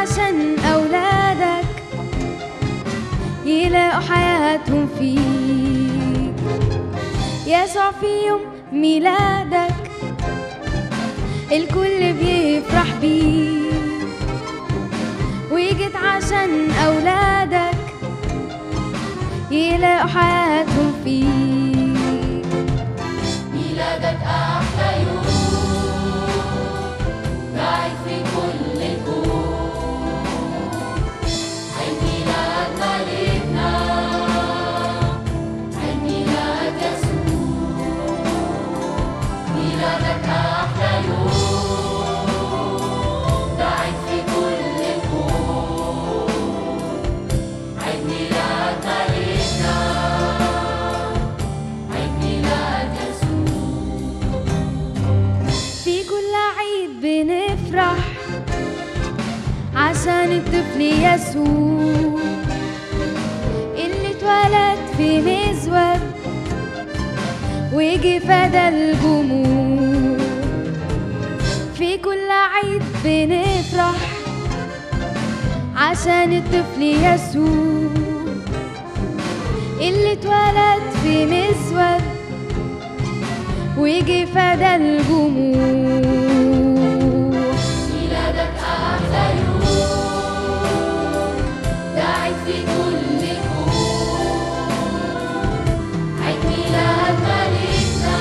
عشان أولادك يلاقوا حياتهم فيك يسوع في يوم ميلادك الكل بيفرح بيك وجيت عشان أولادك يلاقوا حياتهم فيك ميلادك أحلى يوم بعد في كل الكون عيد ميلاد ملكنا عيد ميلاد يسوع ميلادك أحلى يوم بعد في كل الكون عيد ميلاد ملكنا عيد ميلاد يسوع في كل عيد بنفرح عشان الطفل يسوع اللي اتولد في مزود ويجي فدى الجموع في كل عيد بنفرح عشان الطفل يسوع اللي اتولد في مزود ويجي فدى الجموع ميلادك أحلى يوم ده عيد في كل كون عيد ميلاد ملكنا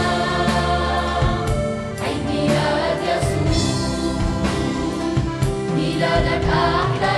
عيد ميلاد يسوع ميلادك أحلى